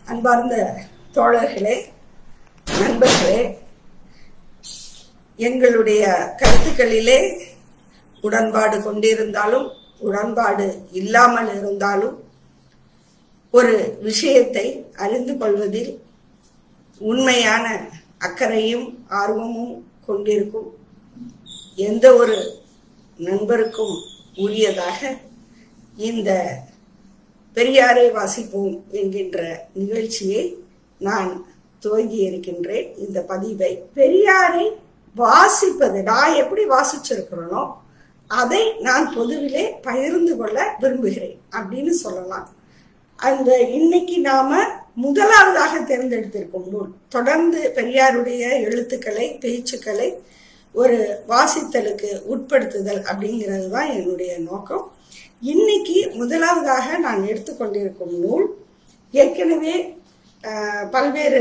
அன்பார்ந்த தோழர்களே நண்பர்களே எங்களுடைய கருத்துக்களிலே உடன்பாடு கொண்டிருந்தாலும் உடன்பாடு இல்லாமல் இருந்தாலும் ஒரு விஷயத்தை அறிந்து கொள்வதில் உண்மையான அக்கறையும் ஆர்வமும் கொண்டிருக்கும் எந்த ஒரு நண்பருக்கும் உரியதாக இந்த பெரியாரை வாசிப்போம் என்கின்ற நிகழ்ச்சியை நான் துவங்கி இருக்கின்றேன் இந்த பதிவை பெரியாரை வாசிப்பது நான் எப்படி வாசிச்சிருக்கிறேனோ அதை நான் பொதுவிலே பகிர்ந்து கொள்ள விரும்புகிறேன் அப்படின்னு சொல்லலாம் அந்த இன்னைக்கு நாம முதலாவதாக தேர்ந்தெடுத்திருக்கும் நூல் தொடர்ந்து பெரியாருடைய எழுத்துக்களை பேச்சுக்களை ஒரு வாசித்தலுக்கு உட்படுத்துதல் அப்படிங்கிறது தான் என்னுடைய நோக்கம் இன்னைக்கு முதலாவதாக நான் எடுத்துக்கொண்டிருக்கும் நூல் ஏற்கனவே அஹ், பல்வேறு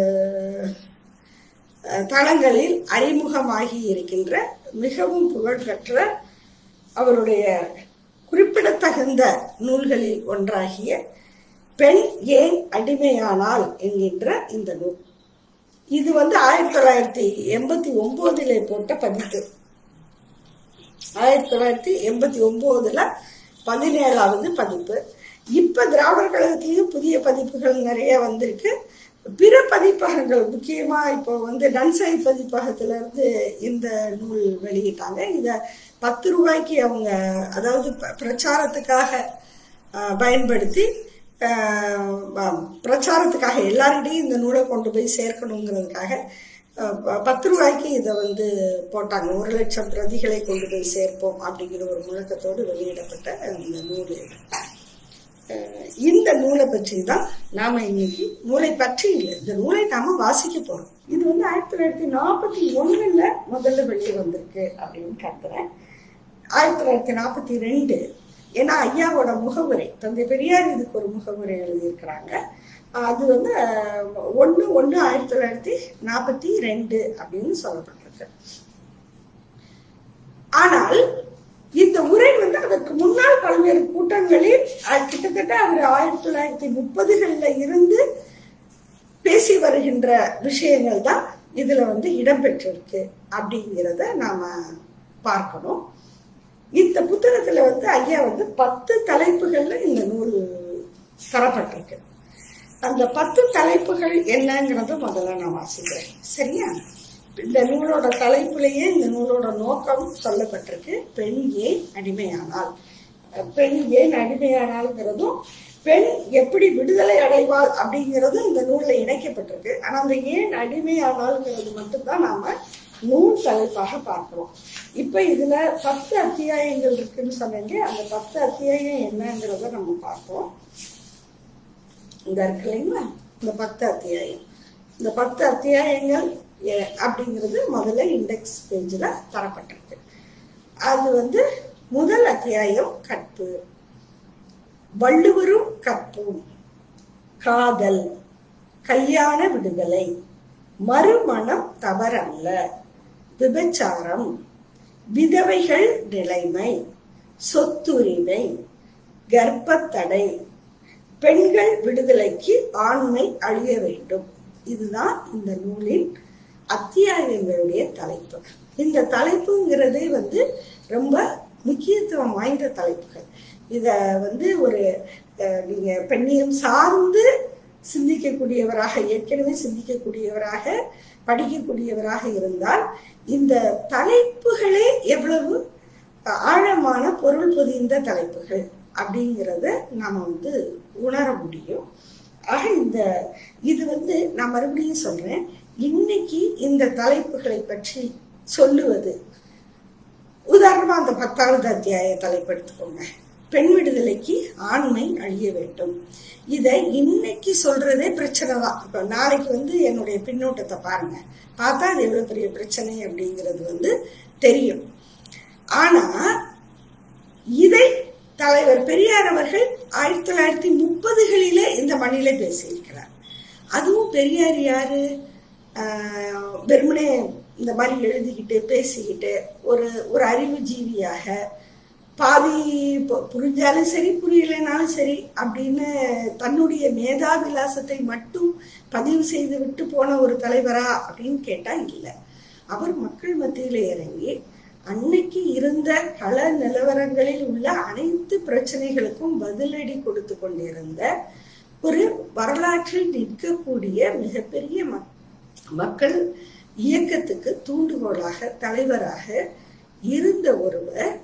அஹ், தளங்களில் அறிமுகமாகி இருக்கின்ற மிகவும் புகழ்பெற்ற அவருடைய குறிப்பிடத்தகுந்த நூல்களில் ஒன்றாகிய பெண் ஏன் அடிமையானால் என்கின்ற இந்த நூல் இது வந்து ஆயிரத்தி தொள்ளாயிரத்தி எண்பத்தி ஒன்பதுல போட்ட பதிப்பு ஆயிரத்தி தொள்ளாயிரத்தி எண்பத்தி ஒன்பதுல பதினேழாவது பதிப்பு இப்ப திராவிடர் கழகத்திலையும் புதிய பதிப்புகள் நிறைய வந்திருக்கு பிற பதிப்பகங்கள் முக்கியமா இப்போ வந்து நன்சை பதிப்பகத்துல இருந்து இந்த நூல் வெளியிட்டாங்க இத பத்து ரூபாய்க்கு அவங்க அதாவது ப- பிரச்சாரத்துக்காக ஆஹ், பயன்படுத்தி ஆஹ், ப- பிரச்சாரத்துக்காக எல்லாரிடையும் இந்த நூலை கொண்டு போய் சேர்க்கணுங்கிறதுக்காக ஆஹ், ப- பத்து ரூபாய்க்கு இதை வந்து போட்டாங்க ஒரு லட்சம் பிரதிகளை கொண்டு போய் சேர்ப்போம் அப்படிங்கிற ஒரு முழக்கத்தோடு வெளியிடப்பட்ட இந்த நூல் இது. அஹ் இந்த நூலை பற்றி தான் நாம இன்னைக்கு நூலை பற்றி இல்லை இந்த நூலை நாம வாசிக்க போறோம் இது வந்து ஆயிரத்தி தொள்ளாயிரத்தி நாற்பத்தி ஒண்ணுல முதல்ல வெளியே வந்திருக்கு அப்படின்னு கருதுறேன் ஆயிரத்தி தொள்ளாயிரத்தி நாற்பத்தி ரெண்டு ஏன்னா ஐயாவோட முகவுரை தந்தை பெரியார் இதுக்கு ஒரு முகவுரை எழுதியிருக்கிறாங்க அது வந்து அஹ், ஒண்ணு ஒண்ணு ஆயிரத்தி தொள்ளாயிரத்தி நாற்பத்தி ரெண்டு அப்படின்னு சொல்லப்பட்டிருக்கு ஆனால் இந்த உரை வந்து அதற்கு முன்னால் பல்வேறு கூட்டங்களில் அஹ், கிட்டத்தட்ட அவர் ஆயிரத்தி தொள்ளாயிரத்தி முப்பதுகள்ல இருந்து பேசி வருகின்ற விஷயங்கள் தான் இதுல வந்து இடம்பெற்றிருக்கு அப்படிங்கிறத நாம பார்க்கணும் இந்த புத்தகத்துல வந்து ஐயா வந்து பத்து தலைப்புகள்ல இந்த நூல் தரப்பட்டிருக்கு அந்த பத்து தலைப்புகள் என்னங்கிறத முதல்ல நான் வாசிக்கிறேன் சரியா இந்த நூலோட தலைப்புலயே இந்த நூலோட நோக்கம் சொல்லப்பட்டிருக்கு பெண் ஏன் அடிமையானால் அஹ் பெண் ஏன் அடிமையானால்ங்கிறதும் பெண் எப்படி விடுதலை அடைவாள் அப்படிங்கிறதும் இந்த நூல்ல இணைக்கப்பட்டிருக்கு ஆனா அந்த ஏன் அடிமையானால்ங்கிறது மட்டும்தான் நாம நூல் தலைப்பாக பார்க்கிறோம் இப்ப இதுல பத்து அத்தியாயங்கள் இருக்குன்னு சொன்னீங்க அந்த பத்து அத்தியாயம் என்னங்கிறத நம்ம பார்ப்போம் இந்த இருக்கு இல்லைங்களா இந்த பத்து அத்தியாயம் இந்த பத்து அத்தியாயங்கள் எ- அப்படிங்கிறது முதல்ல இண்டெக்ஸ் பேஜில் தரப்பட்டிருக்கு அது வந்து முதல் அத்தியாயம் கற்பு வள்ளுவரும் கற்பும் காதல் கல்யாண விடுதலை மறுமணம் தவறல்ல விபச்சாரம் விதவைகள் நிலைமை சொத்துரிமை கர்ப்பத்தடை பெண்கள் விடுதலைக்கு ஆண்மை அழிய வேண்டும் இதுதான் இந்த நூலின் அத்தியாயங்களுடைய தலைப்பு இந்த தலைப்புங்கிறதே வந்து ரொம்ப முக்கியத்துவம் வாய்ந்த தலைப்புகள் இத வந்து ஒரு அஹ், நீங்க பெண்ணியம் சார்ந்து சிந்திக்கக்கூடியவராக ஏற்கனவே சிந்திக்கக்கூடியவராக படிக்கக்கூடியவராக இருந்தால் இந்த தலைப்புகளே எவ்வளவு ஆழமான பொருள் பொதிந்த தலைப்புகள் அப்படிங்கிறத நாம வந்து உணர முடியும் ஆக இந்த இது வந்து நான் மறுபடியும் சொல்றேன் இன்னைக்கு இந்த தலைப்புகளை பற்றி சொல்லுவது உதாரணமா அந்த பத்தாவது அத்தியாய தலைப்படுத்திக்கோங்க பெண் விடுதலைக்கு ஆண்மை அழிய வேண்டும் இதை இன்னைக்கு சொல்றதே பிரச்சனை தான் இப்ப நாளைக்கு வந்து என்னுடைய பின்னோட்டத்தை பாருங்க பார்த்தா அது எவ்வளவு பெரிய பிரச்சனை அப்படிங்கிறது வந்து தெரியும் ஆனா இதை தலைவர் பெரியார் அவர்கள் ஆயிரத்தி தொள்ளாயிரத்தி முப்பதுகளிலே இந்த மண்ணில பேசியிருக்கிறார் அதுவும் பெரியார் யாரு ஆஹ் வெறுமனே இந்த மாதிரி எழுதிக்கிட்டு பேசிக்கிட்டு ஒரு ஒரு அறிவு ஜீவியாக பாதி பு- புரிஞ்சாலும் சரி புரியலைனாலும் சரி அப்படின்னு தன்னுடைய மேதா விலாசத்தை மட்டும் பதிவு செய்து விட்டு போன ஒரு தலைவரா அப்படின்னு கேட்டா இல்லை அவர் மக்கள் மத்தியில இறங்கி அன்னைக்கு இருந்த கள நிலவரங்களில் உள்ள அனைத்து பிரச்சனைகளுக்கும் பதிலடி கொடுத்து கொண்டிருந்த ஒரு வரலாற்றில் நிற்கக்கூடிய மிகப்பெரிய மக்- மக்கள் இயக்கத்துக்கு தூண்டுகோலாக தலைவராக இருந்த ஒருவர்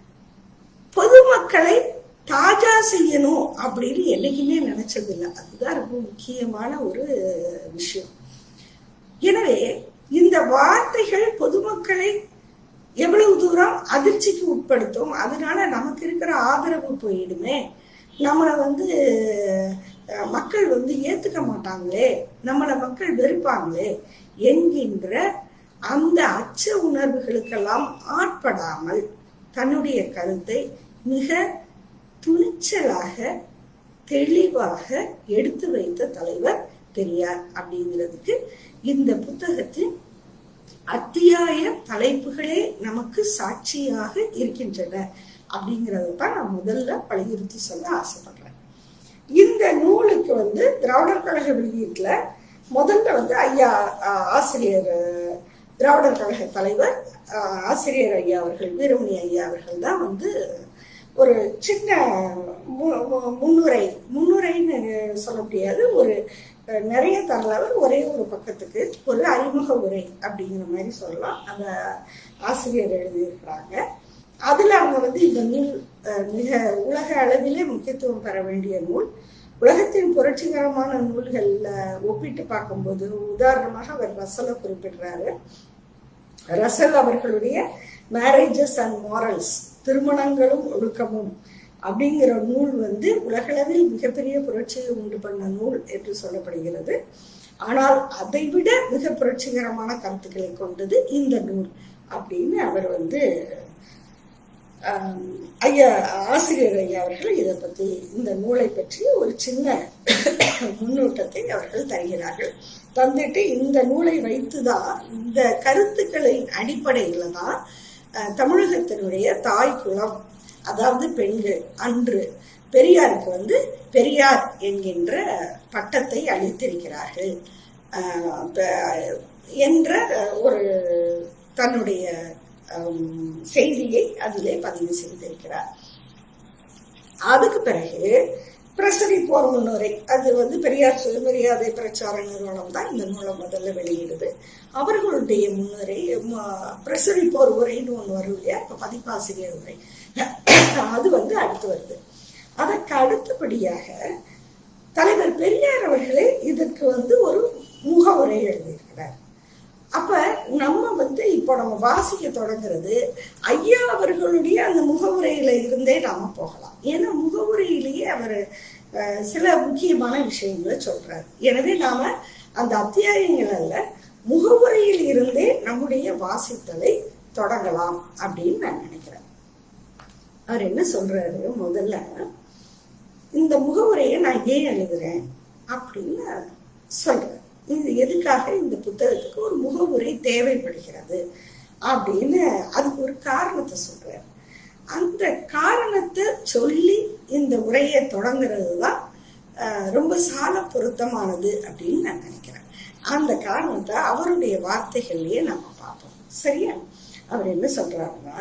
பொதுமக்களை தாஜா செய்யணும் அப்படின்னு என்னைக்குமே நினைச்சதில்லை அதுதான் ரொம்ப முக்கியமான ஒரு விஷயம் எனவே இந்த வார்த்தைகள் பொதுமக்களை எவ்வளவு தூரம் அதிர்ச்சிக்கு உட்படுத்தும் அதனால நமக்கு இருக்கிற ஆதரவு போயிடுமே நம்மளை வந்து அஹ், மக்கள் வந்து ஏத்துக்க மாட்டாங்களே நம்மளை மக்கள் வெறுப்பாங்களே என்கின்ற அந்த அச்ச உணர்வுகளுக்கெல்லாம் ஆட்படாமல் தன்னுடைய கருத்தை மிக துணிச்சலாக தெளிவாக எடுத்து வைத்த தலைவர் பெரியார் அப்படிங்கிறதுக்கு இந்த புத்தகத்தின் அத்தியாய தலைப்புகளே நமக்கு சாட்சியாக இருக்கின்றன அப்படிங்கறத தான் நான் முதல்ல வலியுறுத்தி சொல்ல ஆசைப்படுறேன் இந்த நூலுக்கு வந்து திராவிடர் கழக வெளியீட்டுல முதல்ல வந்து ஐயா ஆஹ், ஆசிரியர் ஆஹ், திராவிடர் கழக தலைவர் ஆஹ், ஆசிரியர் ஐயா அவர்கள் வீரமணி ஐயா அவர்கள் தான் வந்து ஒரு சின்ன மு- மு- முன்னுரை முன்னுரைன்னு சொல்ல முடியாது ஒரு அஹ், நிறைய தரலவர் ஒரே ஒரு பக்கத்துக்கு ஒரு அறிமுக உரை அப்படிங்கிற மாதிரி சொல்லலாம் அந்த ஆசிரியர் எழுதியிருக்கிறாங்க அதுல அவங்க வந்து இந்த நூல் அஹ், மிக உலக அளவிலே முக்கியத்துவம் பெற வேண்டிய நூல் உலகத்தின் புரட்சிகரமான நூல்கள்ல ஒப்பிட்டு பார்க்கும்போது உதாரணமாக அவர் ரசலை குறிப்பிடுறாரு ரசல் அவர்களுடைய மேரேஜஸ் அண்ட் மாரல்ஸ் திருமணங்களும் ஒழுக்கமும் அப்படிங்கிற நூல் வந்து உலகளவில் மிகப்பெரிய புரட்சியை உண்டு பண்ண நூல் என்று சொல்லப்படுகிறது ஆனால் அதைவிட மிக புரட்சிகரமான கருத்துக்களை கொண்டது இந்த நூல் அப்படின்னு அவர் வந்து ஆம், ஐயா ஆசிரியர் ஐயா அவர்கள் இதை பத்தி இந்த நூலை பற்றி ஒரு சின்ன முன்னோட்டத்தை அவர்கள் தருகிறார்கள் தந்துட்டு இந்த நூலை வைத்துதான் இந்த கருத்துக்களின் அடிப்படையில தான் அஹ், தமிழகத்தினுடைய தாய் குலம் அதாவது பெண்கள் அன்று பெரியாருக்கு வந்து பெரியார் என்கின்ற பட்டத்தை அளித்திருக்கிறார்கள் அஹ், ப- என்ற ஒரு தன்னுடைய ஹம், செய்தியை அதிலே பதிவு செய்திருக்கிறார் அதுக்கு பிறகு பிரசரி போர் முன்னுரை அது வந்து பெரியார் சுயமரியாதை பிரச்சார நிறுவனம் தான் இந்த நூலை முதல்ல வெளியிடுது அவர்களுடைய முன்னுரை ம- பிரசரி போர் உரைன்னு ஒன்று வரும் இல்லையா இப்போ பதிப்பாசிரியர் உரை அது வந்து அடுத்து வருது அதற்கு அடுத்தபடியாக தலைவர் பெரியார் அவர்களே இதற்கு வந்து ஒரு முகவுரை எழுதியிருக்கிறார் அப்ப நம்ம வந்து இப்போ நம்ம வாசிக்க தொடங்குறது ஐயா அவர்களுடைய அந்த முகவுரையில இருந்தே நாம போகலாம் ஏன்னா முகவுரையிலேயே அவர் அஹ், சில முக்கியமான விஷயங்களை சொல்றாரு எனவே நாம அந்த அத்தியாயங்கள் அல்ல முகவுரையில் இருந்தே நம்முடைய வாசித்தலை தொடங்கலாம் அப்படின்னு நான் நினைக்கிறேன் அவர் என்ன சொல்றாரு முதல்ல இந்த முகவுரையை நான் ஏன் எழுதுறேன் அப்படின்னு சொல்றேன் இது எதுக்காக இந்த புத்தகத்துக்கு ஒரு முகவுரை தேவைப்படுகிறது அப்படின்னு அதுக்கு ஒரு காரணத்தை சொல்றார் அந்த காரணத்தை சொல்லி இந்த உரையை தொடங்குறது தான் அஹ், ரொம்ப சால பொருத்தமானது அப்படின்னு நான் நினைக்கிறேன் அந்த காரணத்தை அவருடைய வார்த்தைகள்லயே நம்ம பார்ப்போம் சரியா அவர் என்ன சொல்றாருன்னா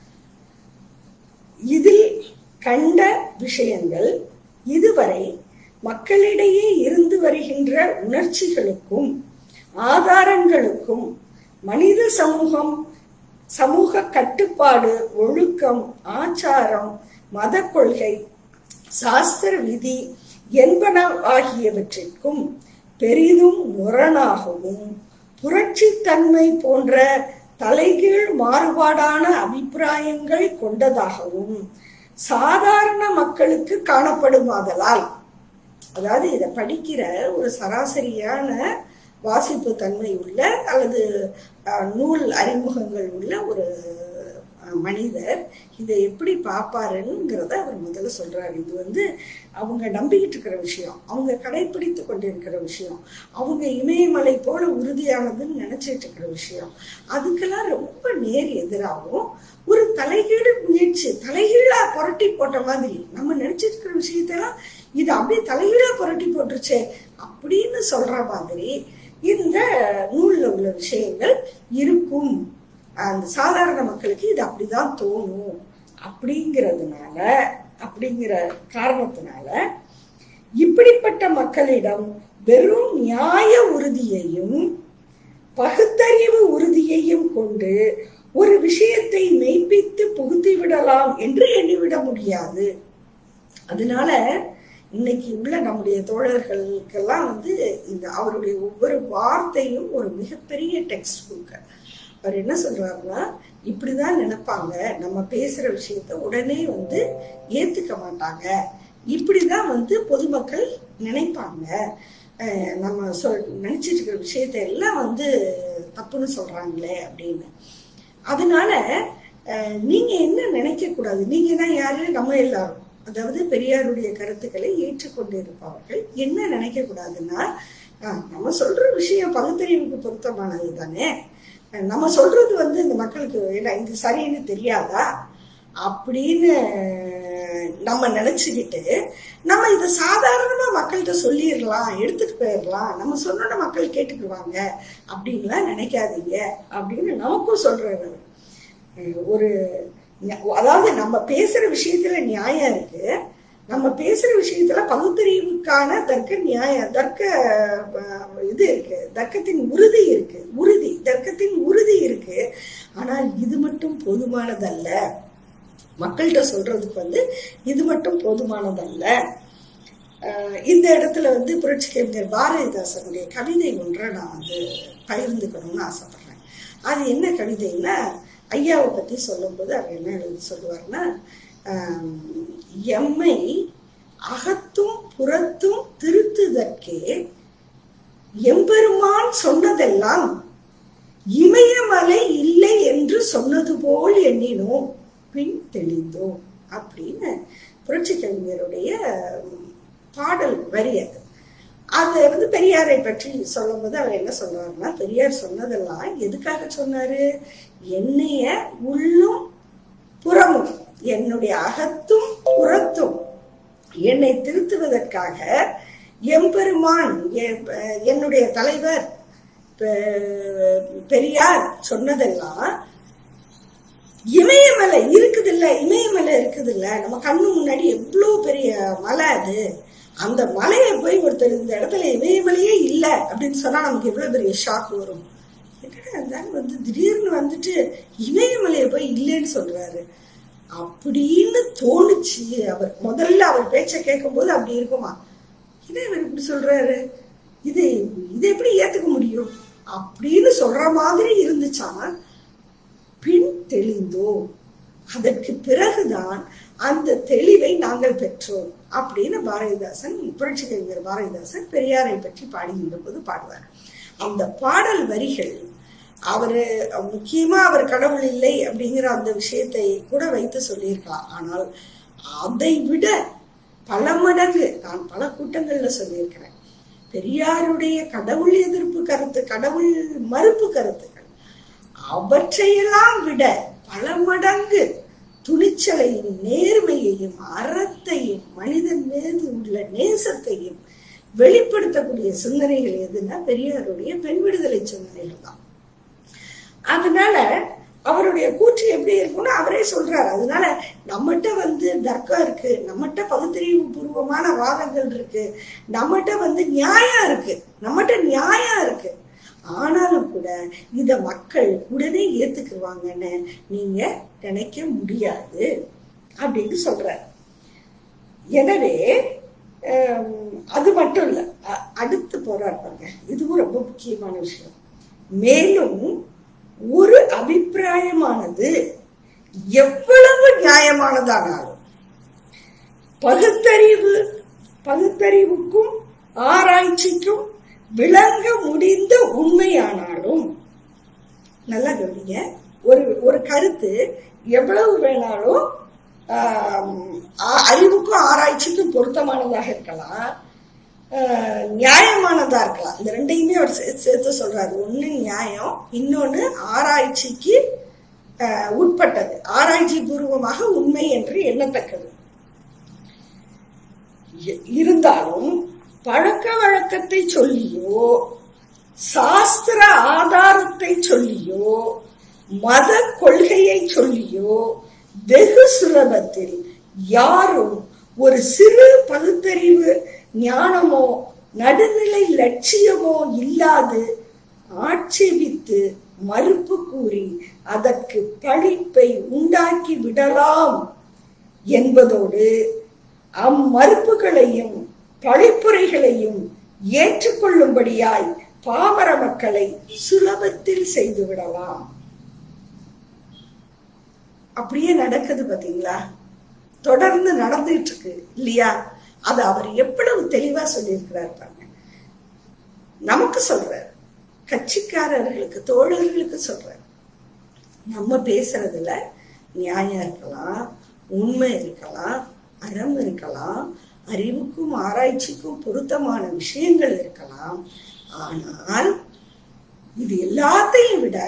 இதில் கண்ட விஷயங்கள் இதுவரை மக்களிடையே இருந்து வருகின்ற உணர்ச்சிகளுக்கும் ஆதாரங்களுக்கும் மனித சமூகம் சமூக கட்டுப்பாடு ஒழுக்கம் ஆச்சாரம் மத கொள்கை சாஸ்திர விதி என்பன ஆகியவற்றிற்கும் பெரிதும் முரணாகவும் புரட்சித்தன்மை போன்ற தலைகீழ் மாறுபாடான அபிப்பிராயங்கள் கொண்டதாகவும் சாதாரண மக்களுக்கு காணப்படுமாதலால் அதாவது இதை படிக்கிற ஒரு சராசரியான வாசிப்பு தன்மை உள்ள அல்லது அஹ், நூல் அறிமுகங்கள் உள்ள ஒரு அஹ், மனிதர் இதை எப்படி பார்ப்பாருங்கிறத அவர் முதல்ல சொல்றாரு இது வந்து அவங்க நம்பிக்கிட்டு இருக்கிற விஷயம் அவங்க கடைபிடித்து கொண்டிருக்கிற விஷயம் அவங்க இமயமலை போல உறுதியானதுன்னு நினைச்சிட்டு இருக்கிற விஷயம் அதுக்கெல்லாம் ரொம்ப நேர் எதிராகவும் ஒரு தலைகீழ் முயற்சி தலைகீழா புரட்டி போட்ட மாதிரி நம்ம நினைச்சிட்டு இருக்கிற விஷயத்தெல்லாம் இது அப்படியே தலைகீழா புரட்டி போட்டுருச்சே அப்படின்னு சொல்ற மாதிரி இந்த நூல்ல உள்ள விஷயங்கள் இருக்கும் அந்த சாதாரண மக்களுக்கு இது அப்படிதான் தோணும் அப்படிங்கிறதுனால அப்படிங்கிற காரணத்தினால இப்படிப்பட்ட மக்களிடம் வெறும் நியாய உறுதியையும் பகுத்தறிவு உறுதியையும் கொண்டு ஒரு விஷயத்தை மெய்ப்பித்து புகுத்தி விடலாம் என்று எண்ணிவிட முடியாது அதனால இன்னைக்கு உள்ள நம்முடைய தோழர்களுக்கெல்லாம் வந்து இந்த அவருடைய ஒவ்வொரு வார்த்தையும் ஒரு மிகப்பெரிய டெக்ஸ்ட் புக் அவர் என்ன சொல்றாருன்னா இப்படிதான் நினைப்பாங்க நம்ம பேசுற விஷயத்த உடனே வந்து ஏத்துக்க மாட்டாங்க இப்படிதான் வந்து பொதுமக்கள் நினைப்பாங்க அஹ் நம்ம சொல் நினைச்சிட்டு இருக்கிற விஷயத்த எல்லாம் வந்து தப்புன்னு சொல்றாங்களே அப்படின்னு அதனால அஹ், நீங்க என்ன நினைக்க கூடாது நீங்கன்னா யாரு நம்ம எல்லாரும் அதாவது பெரியாருடைய கருத்துக்களை ஏற்றுக்கொண்டு இருப்பவர்கள் என்ன நினைக்க கூடாதுன்னா அஹ், நம்ம சொல்ற விஷயம் பகுத்தறிவுக்கு பொருத்தமானது தானே அஹ், நம்ம சொல்றது வந்து இந்த மக்களுக்கு என்ன இது சரின்னு தெரியாதா அப்படின்னு நம்ம நினைச்சுக்கிட்டு நம்ம இதை சாதாரணமா மக்கள்கிட்ட சொல்லிடலாம் எடுத்துட்டு போயிடலாம் நம்ம சொன்னோட மக்கள் கேட்டுக்குவாங்க அப்படின்லாம் நினைக்காதீங்க அப்படின்னு நமக்கும் சொல்றாரு அவர். அஹ் ஒரு ந- அதாவது நம்ம பேசுற விஷயத்துல நியாயம் இருக்கு நம்ம பேசுற விஷயத்துல பகுத்தறிவுக்கான தர்க்க நியாய தர்க்க அஹ், இது இருக்கு தர்க்கத்தின் உறுதி இருக்கு உறுதி தர்க்கத்தின் உறுதி இருக்கு ஆனால் இது மட்டும் போதுமானதல்ல மக்கள்கிட்ட சொல்றதுக்கு வந்து இது மட்டும் போதுமானதல்ல அஹ் இந்த இடத்துல வந்து புரட்சி கவிஞர் பாரதிதாசனுடைய கவிதை ஒன்றை நான் வந்து பகிர்ந்துக்கணும்னு ஆசைப்படுறேன் அது என்ன கவிதைன்னா ஐயாவை பத்தி சொல்லும்போது அவர் என்ன எழுதி சொல்லுவார்னா ஆம், எம்மை அகத்தும் புறத்தும் திருத்துதற்கே எம்பெருமான் சொன்னதெல்லாம் இமயமலை இல்லை என்று சொன்னது போல் எண்ணினோம் பின் தெளிந்தோம் அப்படின்னு புரட்சி கவிஞருடைய உம், பாடல் வரி அது அது வந்து பெரியாரை பற்றி சொல்லும்போது அவர் என்ன சொல்றாருன்னா பெரியார் சொன்னதெல்லாம் எதுக்காக சொன்னாரு என்னைய உள்ளும் புறமும் என்னுடைய அகத்தும் புறத்தும் என்னை திருத்துவதற்காக எம்பெருமான் எ- என்னுடைய தலைவர் பெ- பெரியார் சொன்னதெல்லாம் இமயமலை இருக்குது இல்ல இமயமலை இருக்குது இல்ல நம்ம கண்ணு முன்னாடி எவ்வளவு பெரிய மலை அது அந்த மலையை போய் ஒருத்தர் இந்த இடத்துல இமயமலையே இல்ல அப்படின்னு சொன்னா நமக்கு எவ்வளவு பெரிய ஷாக் வரும் என்னடா இருந்தாலும் வந்து திடீர்னு வந்துட்டு இமயமலையை போய் இல்லைன்னு சொல்றாரு அப்படின்னு தோணுச்சு அவர் முதல்ல அவர் பேச்சை கேட்கும்போது அப்படி இருக்குமா என்ன இவர் இப்படி சொல்றாரு இது இதை எப்படி ஏத்துக்க முடியும் அப்படின்னு சொல்ற மாதிரி இருந்துச்சான் பின் தெளிந்தோம் அதற்கு பிறகுதான் அந்த தெளிவை நாங்கள் பெற்றோம் அப்படின்னு பாரதிதாசன் புரட்சி கவிஞர் பாரதிதாசன் பெரியாரை பற்றி பாடுகின்ற போது பாடுவார் அந்த பாடல் வரிகள் அவரு முக்கியமா அவர் கடவுள் இல்லை அப்படிங்கிற அந்த விஷயத்தை கூட வைத்து சொல்லியிருக்கலாம் ஆனால் அதை விட பல மடங்கு நான் பல கூட்டங்கள்ல சொல்லியிருக்கிறேன் பெரியாருடைய கடவுள் எதிர்ப்பு கருத்து கடவுள் மறுப்பு கருத்துக்கள் அவற்றையெல்லாம் விட பல மடங்கு துணிச்சலையும் நேர்மையையும் அறத்தையும் மனிதன் மீது உள்ள நேசத்தையும் வெளிப்படுத்தக்கூடிய சிந்தனைகள் எதுன்னா பெரியாருடைய பெண் விடுதலை சிந்தனைகள் தான் அதனால அவருடைய கூற்று எப்படி இருக்கும்னு அவரே சொல்றாரு அதனால நம்மகிட்ட வந்து தர்க்கம் இருக்கு நம்மகிட்ட பகுத்தறிவு பூர்வமான வாதங்கள் இருக்கு நம்மகிட்ட வந்து நியாயம் இருக்கு நம்மகிட்ட நியாயம் இருக்கு ஆனாலும் கூட இத மக்கள் உடனே ஏத்துக்குவாங்கன்னு நீங்க நினைக்க முடியாது அப்படின்னு சொல்றாரு எனவே ஹம், அது மட்டும் இல்ல அ- அடுத்து போறாரு பாருங்க இதுவும் ரொம்ப முக்கியமான விஷயம் மேலும் ஒரு அபிப்பிராயமானது எவ்வளவு நியாயமானதானாலும் பகுத்தறிவு பகுத்தறிவுக்கும் ஆராய்ச்சிக்கும் விளங்க முடிந்த உண்மையானாலும் நல்லா கவனிங்க ஒரு ஒரு கருத்து எவ்வளவு வேணாலும் ஆம், ஆ- அறிவுக்கும் ஆராய்ச்சிக்கும் பொருத்தமானதாக இருக்கலாம் ஆஹ், நியாயமானதா இருக்கலாம் இந்த ரெண்டையுமே அவர் சேர்த்து சேர்த்து சொல்றாரு ஒண்ணு நியாயம் இன்னொன்னு ஆராய்ச்சிக்கு அஹ், உட்பட்டது ஆராய்ச்சி பூர்வமாக உண்மை என்று எண்ணத்தக்கது இ- இருந்தாலும் பழக்க வழக்கத்தை சொல்லியோ சாஸ்திர ஆதாரத்தை சொல்லியோ மத கொள்கையை சொல்லியோ வெகு சுலபத்தில் யாரும் ஒரு சிறு பகுத்தறிவு ஞானமோ நடுநிலை லட்சியமோ இல்லாது ஆட்சேபித்து மறுப்பு கூறி அதற்கு பழிப்பை உண்டாக்கி விடலாம் என்பதோடு அம்மறுப்புகளையும் பழிப்புரைகளையும் ஏற்றுக்கொள்ளும்படியாய் பாமர மக்களை சுலபத்தில் செய்து விடலாம் அப்படியே நடக்குது பாத்தீங்களா தொடர்ந்து நடந்துட்டு இருக்கு இல்லையா அது அவர் எவ்வளவு தெளிவா சொல்லியிருக்கிறார் பாருங்க நமக்கு சொல்றார் கட்சிக்காரர்களுக்கு தோழர்களுக்கு சொல்றார் நம்ம பேசுறதுல நியாயம் இருக்கலாம் உண்மை இருக்கலாம் அறம் இருக்கலாம் அறிவுக்கும் ஆராய்ச்சிக்கும் பொருத்தமான விஷயங்கள் இருக்கலாம் ஆனால் இது எல்லாத்தையும் விட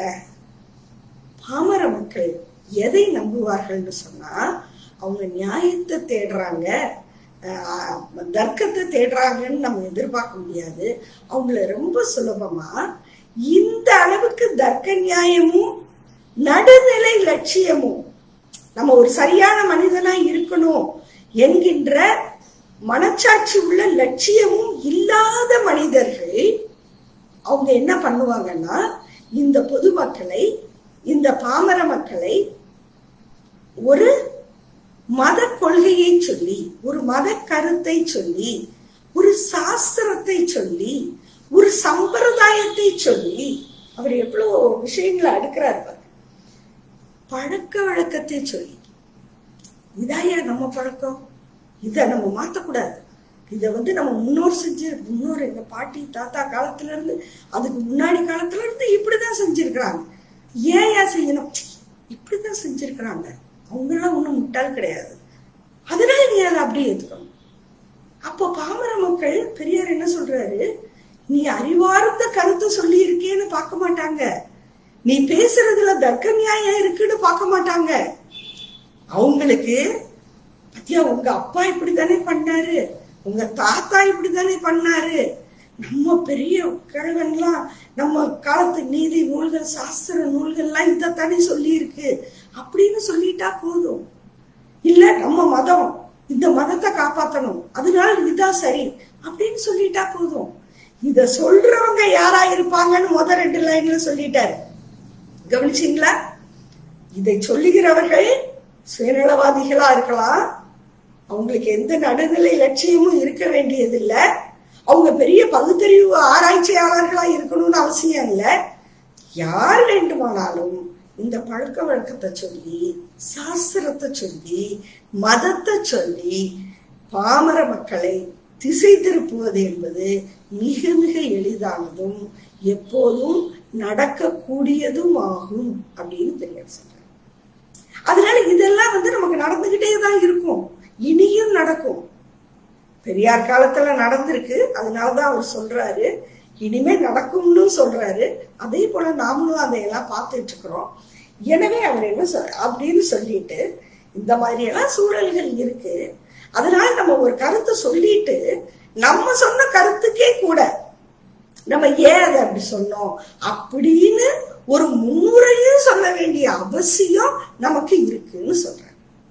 பாமர மக்கள் எதை நம்புவார்கள்னு சொன்னா அவங்க நியாயத்தை தேடுறாங்க ஆஹ், தர்க்கத்தை தேடுறாங்கன்னு நம்ம எதிர்பார்க்க முடியாது அவங்கள ரொம்ப சுலபமா இந்த அளவுக்கு தர்க்க நியாயமும் நடுநிலை லட்சியமும் நம்ம ஒரு சரியான மனிதனா இருக்கணும் என்கின்ற மனச்சாட்சி உள்ள லட்சியமும் இல்லாத மனிதர்கள் அவங்க என்ன பண்ணுவாங்கன்னா இந்த பொதுமக்களை இந்த பாமர மக்களை ஒரு மத கொள்கையை சொல்லி ஒரு மத கருத்தை சொல்லி ஒரு சாஸ்திரத்தை சொல்லி ஒரு சம்பிரதாயத்தை சொல்லி அவர் எவ்வளவு விஷயங்களை அடுக்கிறார் பாருங்க பழக்க வழக்கத்தை சொல்லி இதாயா நம்ம பழக்கம் இதை நம்ம மாத்தக்கூடாது இதை வந்து நம்ம முன்னோர் செஞ்சு முன்னோர் எங்க பாட்டி தாத்தா காலத்துல இருந்து அதுக்கு முன்னாடி காலத்துல இருந்து இப்படிதான் செஞ்சிருக்கிறாங்க ஏன் ஏன் செய்யணும் இப்படிதான் செஞ்சிருக்கிறாங்க அவங்கெல்லாம் ஒண்ணும் முட்டாள் கிடையாது அதனால நீ அதை அப்படியே ஏத்துக்கணும் அப்போ பாமர மக்கள் பெரியார் என்ன சொல்றாரு நீ அறிவார்ந்த கருத்து சொல்லி இருக்கேன்னு பார்க்க மாட்டாங்க நீ பேசுறதுல தர்க்க நியாயம் இருக்குன்னு பார்க்க மாட்டாங்க அவங்களுக்கு பத்தியா உங்க அப்பா இப்படித்தானே பண்ணாரு உங்க தாத்தா இப்படித்தானே பண்ணாரு நம்ம பெரிய கிழவன்லாம் நம்ம காலத்து நீதி நூல்கள் சாஸ்திர நூல்கள்லாம் இதைத்தானே சொல்லி இருக்கு அப்படின்னு சொல்லிட்டா போதும் இல்ல நம்ம மதம் இந்த மதத்தை காப்பாத்தணும் அதனால இதுதான் சரி அப்படின்னு சொல்லிட்டா போதும் இத சொல்றவங்க யாரா இருப்பாங்கன்னு முத ரெண்டு லைன்ல சொல்லிட்டாரு கவனிச்சீங்களா இதை சொல்லுகிறவர்கள் சுயநலவாதிகளா இருக்கலாம் அவங்களுக்கு எந்த நடுநிலை லட்சியமும் இருக்க வேண்டியதில்லை அவங்க பெரிய பகுத்தறிவு ஆராய்ச்சியாளர்களா இருக்கணும்னு அவசியம் இல்லை யார் வேண்டுமானாலும் இந்த பழக்க வழக்கத்தை சொல்லி சாஸ்திரத்தை சொல்லி மதத்தை சொல்லி பாமர மக்களை திசை திருப்புவது என்பது மிக மிக எளிதானதும் எப்போதும் நடக்கக்கூடியதும் ஆகும் அப்படின்னு பெரியார் சொல்றார் அதனால இதெல்லாம் வந்து நமக்கு நடந்துகிட்டே தான் இருக்கும் இனியும் நடக்கும் பெரியார் காலத்துல நடந்திருக்கு அதனாலதான் அவர் சொல்றாரு இனிமே நடக்கும்னு சொல்றாரு அதே போல நாமளும் அதையெல்லாம் பார்த்துட்டு இருக்கிறோம் எனவே அவர் என்ன சொல் அப்படின்னு சொல்லிட்டு இந்த மாதிரி எல்லாம் சூழல்கள் இருக்கு அதனால நம்ம ஒரு கருத்தை சொல்லிட்டு நம்ம சொன்ன கருத்துக்கே கூட நம்ம ஏன் அதை அப்படி சொன்னோம் அப்படின்னு ஒரு முன்னுரையும் சொல்ல வேண்டிய அவசியம் நமக்கு இருக்குன்னு சொல்றேன்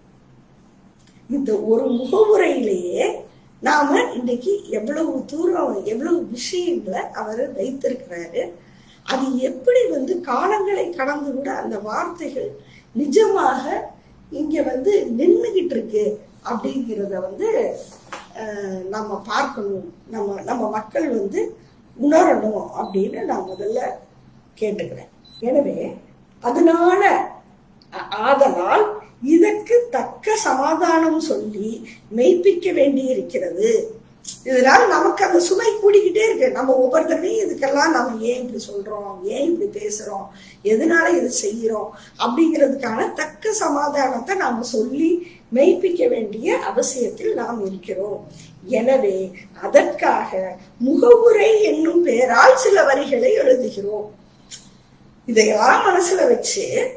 இந்த ஒரு முகவுரையிலேயே நாம இன்னைக்கு எவ்வளவு தூரம் எவ்வளவு விஷயங்களை அவர் வைத்திருக்கிறாரு அது எப்படி வந்து காலங்களை கடந்து கூட அந்த வார்த்தைகள் நிஜமாக இங்க வந்து நின்றுகிட்டு இருக்கு அப்படிங்கிறத வந்து அஹ், நம்ம பார்க்கணும் நம்ம நம்ம மக்கள் வந்து உணரணும் அப்படின்னு நான் முதல்ல கேட்டுக்கிறேன் எனவே அதனால அ- ஆதலால் இதற்கு தக்க சமாதானம் சொல்லி மெய்ப்பிக்க வேண்டி இருக்கிறது இதனால நமக்கு அந்த சுமை கூடிக்கிட்டே இருக்கு நம்ம ஒவ்வொருத்தரையும் இதுக்கெல்லாம் நம்ம ஏன் இப்படி சொல்றோம் ஏன் இப்படி பேசுறோம் எதனால இது செய்யறோம் அப்படிங்கிறதுக்கான தக்க சமாதானத்தை நாம சொல்லி மெய்ப்பிக்க வேண்டிய அவசியத்தில் நாம் இருக்கிறோம் எனவே அதற்காக முகவுரை என்னும் பெயரால் சில வரிகளை எழுதுகிறோம் இதையெல்லாம் மனசுல வச்சு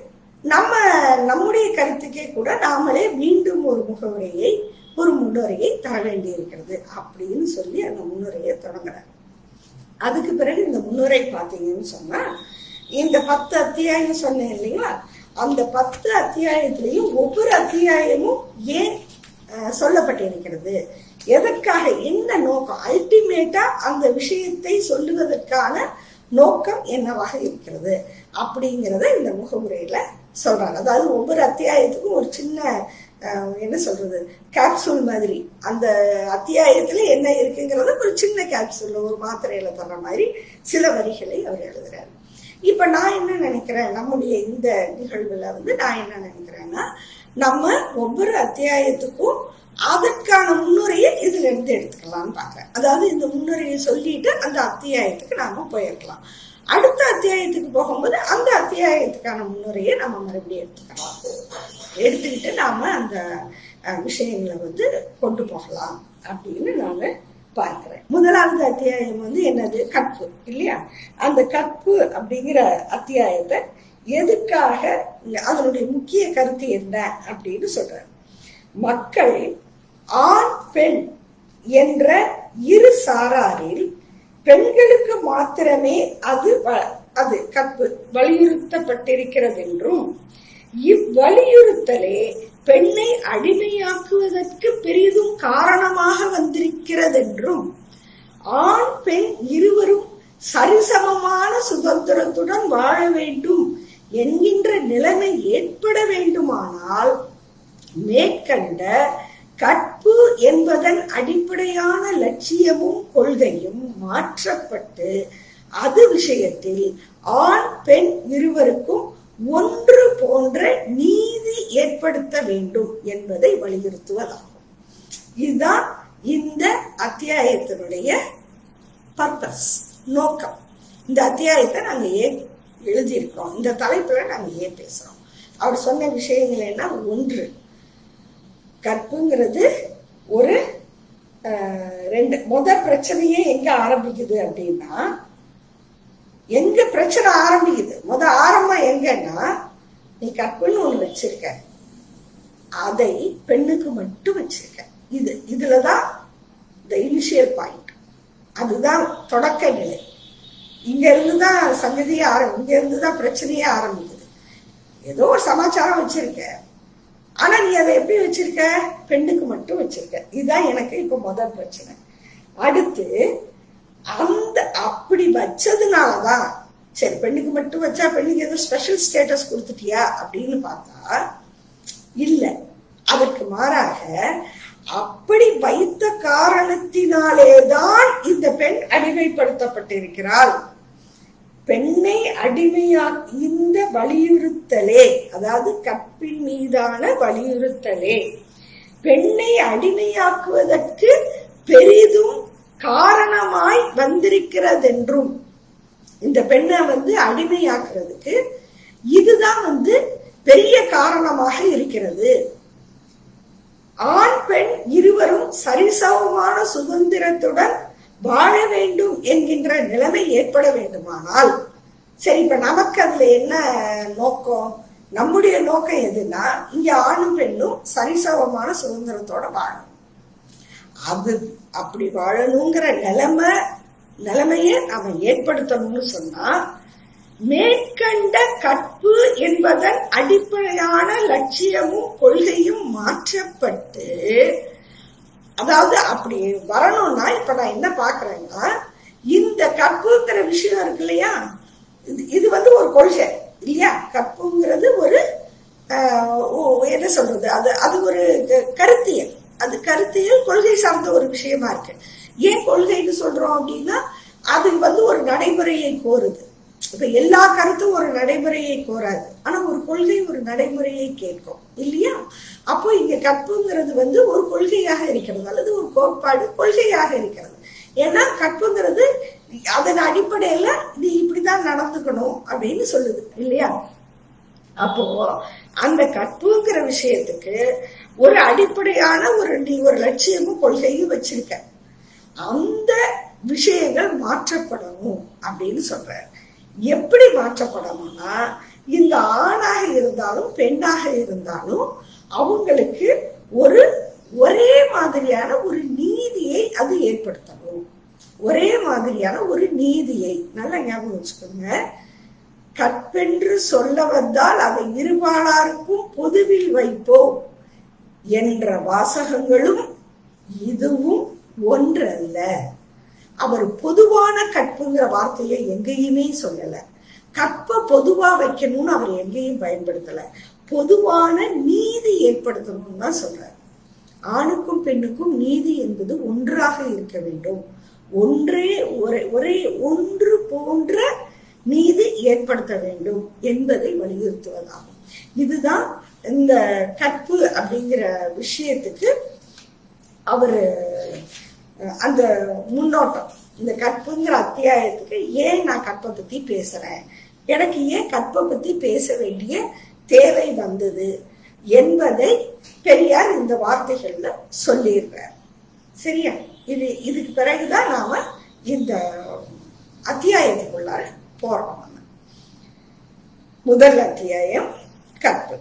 நம்ம நம்முடைய கருத்துக்கே கூட நாமளே மீண்டும் ஒரு முகவுரையை ஒரு முன்னுரையை தர வேண்டி இருக்கிறது அப்படின்னு சொல்லி அந்த முன்னுரையை தொடங்குறாரு அதுக்கு பிறகு இந்த முன்னுரை பார்த்தீங்கன்னு சொன்னா இந்த பத்து அத்தியாயம் சொன்னேன் இல்லைங்களா அந்த பத்து அத்தியாயத்திலையும் ஒவ்வொரு அத்தியாயமும் ஏன் அஹ், சொல்லப்பட்டிருக்கிறது எதற்காக என்ன நோக்கம் அல்டிமேட்டா அந்த விஷயத்தை சொல்லுவதற்கான நோக்கம் என்னவாக இருக்கிறது அப்படிங்கிறத இந்த முகமுறையில சொல்றாங்க அதாவது ஒவ்வொரு அத்தியாயத்துக்கும் ஒரு சின்ன அஹ், என்ன சொல்றது கேப்சூல் மாதிரி அந்த அத்தியாயத்துல என்ன இருக்குங்கிறத ஒரு சின்ன கேப்சூல் ஒரு மாத்திரையில தர்ற மாதிரி சில வரிகளை அவர் எழுதுறாரு இப்ப நான் என்ன நினைக்கிறேன் நம்முடைய இந்த நிகழ்வுல வந்து நான் என்ன நினைக்கிறேன்னா நம்ம ஒவ்வொரு அத்தியாயத்துக்கும் அதற்கான முன்னுரையை இதுல இருந்து எடுத்துக்கலாம்னு பாக்குறேன் அதாவது இந்த முன்னுரையை சொல்லிட்டு அந்த அத்தியாயத்துக்கு நாம போயிருக்கலாம் அடுத்த அத்தியாயத்துக்கு போகும்போது அந்த அத்தியாயத்துக்கான முன்னுரையை நம்ம மறுபடியும் எடுத்துக்கலாம் எடுத்துக்கிட்டு நாம அந்த அஹ், விஷயங்களை வந்து கொண்டு போகலாம் அப்படின்னு நான் பார்க்கிறேன் முதலாவது அத்தியாயம் வந்து என்னது கற்பு இல்லையா அந்த கற்பு அப்படிங்கிற அத்தியாயத்தை எதுக்காக அதனுடைய முக்கிய கருத்து என்ன அப்படின்னு சொல்றாரு மக்கள் ஆண் பெண் என்ற இரு சாராரில் பெண்களுக்கு மாத்திரமே அது வ- அது கற்பு வலியுறுத்தப்பட்டிருக்கிறது என்றும் இவ்வலியுறுத்தலே பெண்ணை அடிமையாக்குவதற்கு பெரிதும் காரணமாக வந்திருக்கிறதென்றும் ஆண் பெண் இருவரும் சரிசமமான சுதந்திரத்துடன் வாழ வேண்டும் என்கின்ற நிலைமை ஏற்பட வேண்டுமானால் மேற்கண்ட கற்பு என்பதன் அடிப்படையான லட்சியமும் கொள்கையும் மாற்றப்பட்டு அது விஷயத்தில் ஆண் பெண் இருவருக்கும் ஒன்று போன்ற நீதி ஏற்படுத்த வேண்டும் என்பதை வலியுறுத்துவதாகும் இதுதான் இந்த அத்தியாயத்தினுடைய பர்பஸ் நோக்கம் இந்த அத்தியாயத்தை நாங்க ஏன் எழுதியிருக்கிறோம் இந்த தலைப்புல நாங்க ஏன் பேசுறோம் அவர் சொன்ன விஷயங்கள் என்ன ஒன்று கற்புங்கிறது ஒரு அஹ், ரெண்டு முத பிரச்சனையே எங்க ஆரம்பிக்குது அப்படின்னா எங்க பிரச்சனை ஆரம்பிக்குது முத ஆரம்பம் எங்கன்னா நீ கற்புன்னு ஒண்ணு வச்சிருக்க அதை பெண்ணுக்கு மட்டும் வச்சிருக்க இது இதுலதான் த இனிஷியல் பாயிண்ட் அதுதான் தொடக்க நிலை இங்க இருந்து தான் சங்கதியே ஆரம்பி இங்க இருந்து தான் பிரச்சனையே ஆரம்பிக்குது ஏதோ ஒரு சமாச்சாரம் வச்சிருக்க ஆனா நீ அதை எப்படி வச்சிருக்க பெண்ணுக்கு மட்டும் வச்சிருக்க இதுதான் எனக்கு இப்ப முதல் பிரச்சனை அடுத்து அந்த அப்படி வச்சதுனாலதான் சரி பெண்ணுக்கு மட்டும் வச்சா பெண்ணுக்கு ஏதோ ஸ்பெஷல் ஸ்டேட்டஸ் கொடுத்துட்டியா அப்படின்னு பார்த்தா இல்ல அதற்கு மாறாக அப்படி வைத்த காரணத்தினாலேதான் இந்த பெண் அடிமைப்படுத்தப்பட்டிருக்கிறாள் பெண்ணை அடிமையா இந்த வலியுறுத்தலே அதாவது கற்பின் மீதான வலியுறுத்தலே பெண்ணை அடிமையாக்குவதற்கு பெரிதும் காரணமாய் வந்திருக்கிறதென்றும் இந்த பெண்ணை வந்து அடிமையாக்குறதுக்கு இதுதான் வந்து பெரிய காரணமாக இருக்கிறது ஆண் பெண் இருவரும் சரிசமமான சுதந்திரத்துடன் வாழ வேண்டும் என்கின்ற நிலைமை ஏற்பட வேண்டுமானால் சரி இப்ப நமக்கு அதுல என்ன நோக்கம் நம்முடைய நோக்கம் எதுன்னா இங்க ஆணும் பெண்ணும் சரிசமமான சுதந்திரத்தோட வாழணும் அது அப்படி வாழணுங்கிற நிலைமை நிலைமையை நாம ஏற்படுத்தணும்னு சொன்னா மேற்கண்ட கற்பு என்பதன் அடிப்படையான லட்சியமும் கொள்கையும் மாற்றப்பட்டு அதாவது அப்படி வரணும்னா இப்ப நான் என்ன பாக்குறேன்னா இந்த கற்புங்கிற விஷயம் இருக்கு இல்லையா இது- இது வந்து ஒரு கொள்கை இல்லையா கற்புங்கிறது ஒரு ஆஹ், ஓ- என்ன சொல்றது அது அது ஒரு க- கருத்தியல் அது கருத்தியல் கொள்கை சார்ந்த ஒரு விஷயமா இருக்கு ஏன் கொள்கைன்னு சொல்றோம் அப்படின்னா அது வந்து ஒரு நடைமுறையை கோருது இப்ப எல்லா கருத்தும் ஒரு நடைமுறையை கோராது ஆனா ஒரு கொள்கை ஒரு நடைமுறையை கேட்கும் இல்லையா அப்போ இங்க கற்புங்கிறது வந்து ஒரு கொள்கையாக இருக்கிறது அல்லது ஒரு கோட்பாடு கொள்கையாக இருக்கிறது ஏன்னா கற்புங்கிறது அதன் அடிப்படையில நீ இப்படிதான் நடந்துக்கணும் அப்படின்னு சொல்லுது இல்லையா அப்போ அந்த கற்புங்கிற விஷயத்துக்கு ஒரு அடிப்படையான ஒரு நீ ஒரு லட்சியமும் கொள்கையும் வச்சிருக்க அந்த விஷயங்கள் மாற்றப்படணும் அப்படின்னு சொல்றாரு எப்படி மாற்றப்படணும்னா இந்த ஆணாக இருந்தாலும் பெண்ணாக இருந்தாலும் அவங்களுக்கு ஒரு ஒரே மாதிரியான ஒரு நீதியை அது ஏற்படுத்தணும் ஒரே மாதிரியான ஒரு நீதியை நல்லா ஞாபகம் வச்சுக்கோங்க கற்பென்று சொல்ல வந்தால் அதை இருபாலாருக்கும் பொதுவில் வைப்போம் என்ற வாசகங்களும் இதுவும் ஒன்றல்ல அவர் பொதுவான கற்புங்கிற வார்த்தையை எங்கேயுமே சொல்லல கற்ப பொதுவா வைக்கணும்னு அவர் எங்கேயும் பயன்படுத்தல பொதுவான நீதி ஏற்படுத்தணும்னு தான் சொல்றார் ஆணுக்கும் பெண்ணுக்கும் நீதி என்பது ஒன்றாக இருக்க வேண்டும் ஒன்றே ஒரே ஒரே ஒன்று போன்ற நீதி ஏற்படுத்த வேண்டும் என்பதை வலியுறுத்துவதாகும் இதுதான் இந்த கற்பு அப்படிங்கிற விஷயத்துக்கு அவரு அஹ், அந்த முன்னோட்டம் இந்த கற்புங்கிற அத்தியாயத்துக்கு ஏன் நான் கற்பை பத்தி பேசுறேன் எனக்கு ஏன் கற்பை பத்தி பேச வேண்டிய தேவை வந்தது என்பதை பெரியார் இந்த வார்த்தைகள்ல சொல்லிடுறார் சரியா இது இதுக்கு பிறகுதான் நாம இந்த அத்தியாயத்துக்குள்ளார போறோம் நம்ம முதல் அத்தியாயம் கற்பு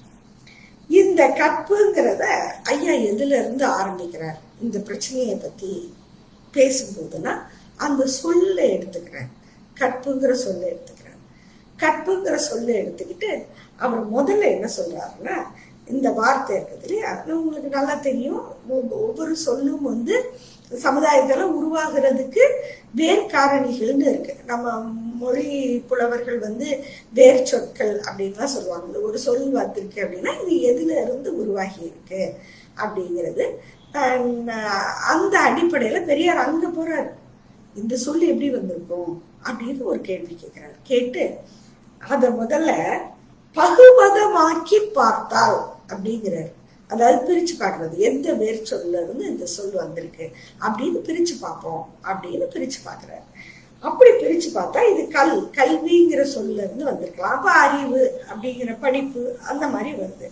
இந்த கற்புங்கிறத ஐயா எதுல இருந்து ஆரம்பிக்கிறார் இந்த பிரச்சனையை பத்தி பேசும்போதுன்னா அந்த சொல்ல எடுத்துக்கிறேன் கற்புங்கிற சொல்ல எடுத்துக்கிறேன் கற்புங்கிற சொல்ல எடுத்துக்கிட்டு அவர் முதல்ல என்ன சொல்றாருன்னா இந்த வார்த்தை இருக்குது இல்லையா அது உங்களுக்கு நல்லா தெரியும் ஒவ்வொ- ஒவ்வொரு சொல்லும் வந்து சமுதாயத்துல உருவாகிறதுக்கு வேர் காரணிகள்னு இருக்கு நம்ம மொழி புலவர்கள் வந்து வேர் சொற்கள் அப்படின்லாம் சொல்லுவாங்க இந்த ஒரு சொல் வந்திருக்கு அப்படின்னா இது எதுல இருந்து உருவாகி இருக்கு அப்படிங்கிறது அஹ் அந்த அடிப்படையில பெரியார் அங்க போறாரு இந்த சொல் எப்படி வந்திருக்கும் அப்படின்னு ஒரு கேள்வி கேட்கிறார் கேட்டு அத முதல்ல பகுபதமாக்கி பார்த்தால் அப்படிங்கிறார் அதாவது பிரிச்சு பார்க்கறது எந்த வேர் சொல்ல இருந்து இந்த சொல் வந்திருக்கு அப்படின்னு பிரிச்சு பார்ப்போம் அப்படின்னு பிரிச்சு பார்க்கறாரு அப்படி பிரிச்சு பார்த்தா இது கல் கல்விங்கிற சொல்ல இருந்து வந்திருக்கலாம் அப்ப அறிவு அப்படிங்கிற படிப்பு அந்த மாதிரி வருது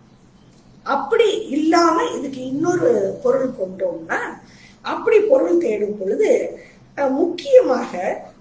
அப்படி இல்லாம இதுக்கு இன்னொரு பொருள் கொண்டோம்னா அப்படி பொருள் தேடும் பொழுது அஹ், முக்கியமாக